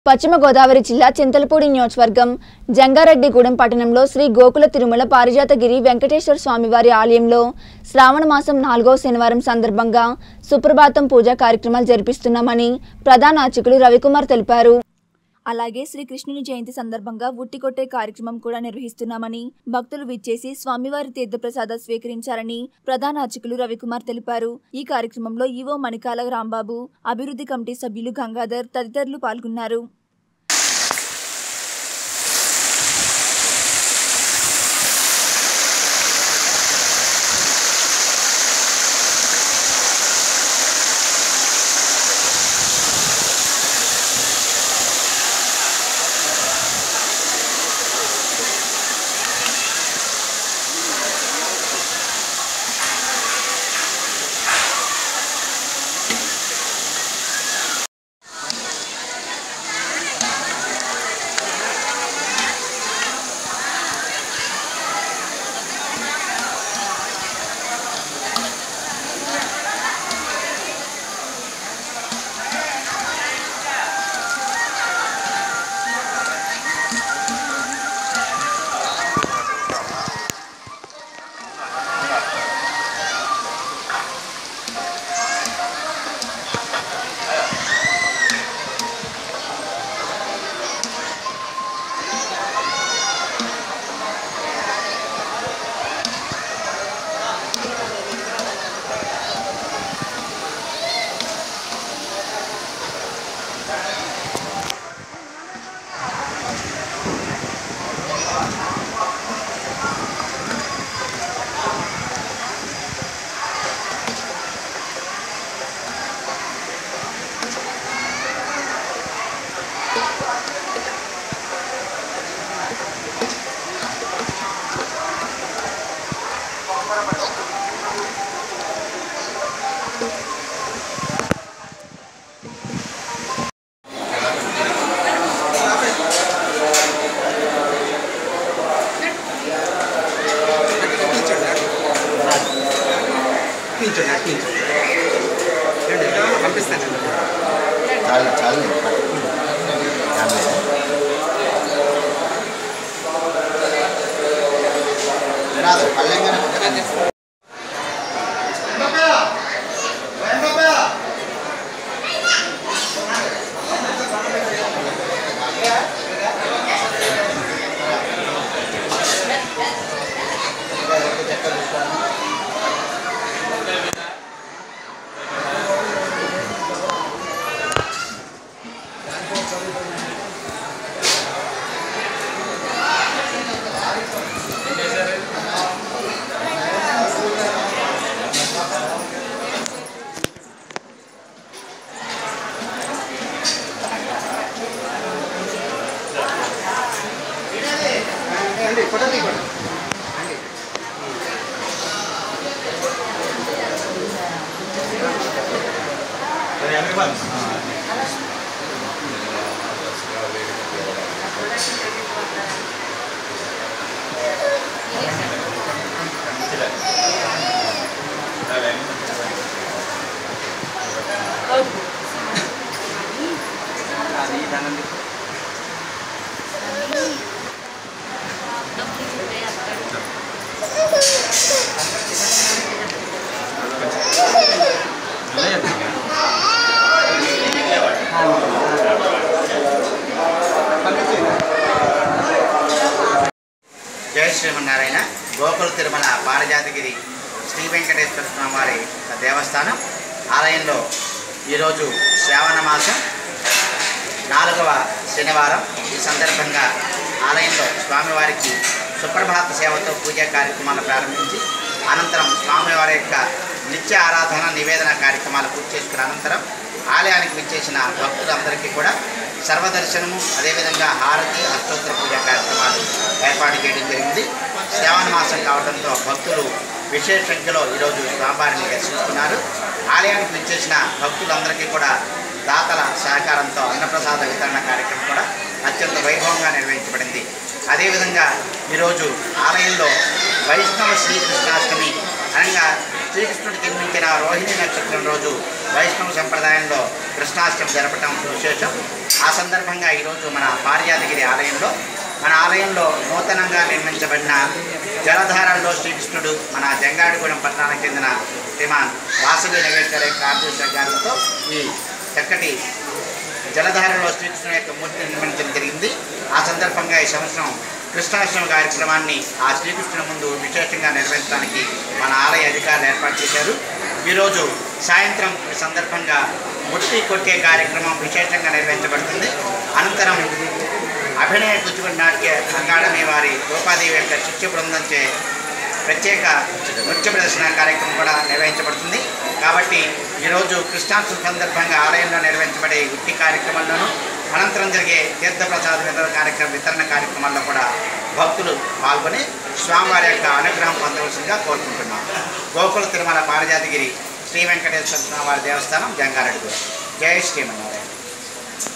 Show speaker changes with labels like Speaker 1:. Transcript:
Speaker 1: పశ్చిమ గోదావరి జిల్లా చింతలపూడి నియోజకవర్గం జంగారెడ్డిగూడెం పట్టణంలో శ్రీ గోకుల తిరుమల పారిజాతగిరి వెంకటేశ్వర స్వామివారి ఆలయంలో శ్రావణ మాసం నాలుగవ శనివారం సందర్భంగా సుప్రభాతం పూజా కార్యక్రమాలు జరిపిస్తున్నామని ప్రధాన అర్చకులు రవికుమార్ తెలిపారు అలాగే శ్రీకృష్ణుని జయంతి సందర్భంగా ఉట్టికొట్టే కార్యక్రమం కూడా నిర్వహిస్తున్నామని భక్తులు విచ్చేసి స్వామివారి తీర్థప్రసాద స్వీకరించాలని ప్రధాన అర్చకులు రవికుమార్ తెలిపారు ఈ కార్యక్రమంలో ఈవో మణికాల రాంబాబు అభివృద్ధి కమిటీ సభ్యులు గంగాధర్ తదితరులు పాల్గొన్నారు
Speaker 2: అర్పించండి అర్పించండి ఏమండి? పంపిస్తాను
Speaker 3: చాలు చాలు పట్టుకుంది దాని మీద వినాదు పల్లెంగా
Speaker 2: అండి ఫోటో తీయకండి అండి అది దానండి
Speaker 3: జయ శ్రీమన్నారాయణ గోకుల తిరుమల పారిజాతగిరి శ్రీ వెంకటేశ్వర స్వామి వారి దేవస్థానం ఆలయంలో ఈరోజు శ్రావణ మాసం నాలుగవ శనివారం ఈ సందర్భంగా ఆలయంలో స్వామివారికి సుప్రభాత సేవతో పూజా కార్యక్రమాలు ప్రారంభించి అనంతరం స్వామివారి యొక్క నిత్య ఆరాధన నివేదన కార్యక్రమాలు పూర్తి చేసుకున్న అనంతరం ఆలయానికి విచ్చేసిన భక్తులందరికీ కూడా సర్వదర్శనము అదేవిధంగా హారతి అష్టోత్తర పూజా కార్యక్రమాలు ఏర్పాటు చేయడం జరిగింది శ్రావణ మాసం కావడంతో భక్తులు విశేష సంఖ్యలో ఈరోజు స్వామివారిని దర్శించుకున్నారు ఆలయానికి విచ్చేసిన భక్తులందరికీ కూడా దాతల సహకారంతో అన్నప్రసాద వితరణ కార్యక్రమం కూడా అత్యంత వైభవంగా నిర్వహించబడింది అదేవిధంగా ఈరోజు ఆలయంలో వైష్ణవ శ్రీకృష్ణాష్టమి అనగా శ్రీకృష్ణుడు జన్మించిన రోహిణి నక్షత్రం రోజు వైష్ణవ సంప్రదాయంలో కృష్ణాష్టమి జరపటం విశేషం ఆ సందర్భంగా ఈరోజు మన పారిజాతగిరి ఆలయంలో మన ఆలయంలో నూతనంగా నిర్మించబడిన జలధారంలో శ్రీకృష్ణుడు మన జంగాడిగూడెం పట్టణానికి చెందిన శ్రీమాన్ వాసవి నగేశ్వర యొక్క ఆర్దేశ గారితో ఈ చక్కటి జలధారలో శ్రీకృష్ణుని యొక్క మూర్తిని నిర్మించడం జరిగింది ఆ సందర్భంగా ఈ సంవత్సరం కృష్ణాష్టమి కార్యక్రమాన్ని ఆ శ్రీకృష్ణుని ముందు విశేషంగా నిర్వహించడానికి మన ఆలయ అధికారులు ఏర్పాటు చేశారు ఈరోజు సాయంత్రం ఈ సందర్భంగా ముట్టి కొట్టే కార్యక్రమం విశేషంగా నిర్వహించబడుతుంది అనంతరం అభినయ కూచిపూడి నాట్య అకాడమీ వారి గోపాదేవి యొక్క శిక్ష బృందంచే ప్రత్యేక నృత్య ప్రదర్శన కార్యక్రమం కూడా నిర్వహించబడుతుంది కాబట్టి ఈరోజు కృష్ణాష్టమి సందర్భంగా ఆలయంలో నిర్వహించబడే ఉట్టి కార్యక్రమాల్లోనూ అనంతరం జరిగే తీర్థప్రసాద వితరణ కార్యక్రమం వితరణ కార్యక్రమాల్లో కూడా భక్తులు పాల్గొని స్వామివారి యొక్క అనుగ్రహం పొందవలసిందిగా కోరుకుంటున్నాం గోకుల తిరుమల పారిజాతగిరి శ్రీ వెంకటేశ్వర స్వామి వారి దేవస్థానం జంగారెడ్డి జై శ్రీమన్నారాయణ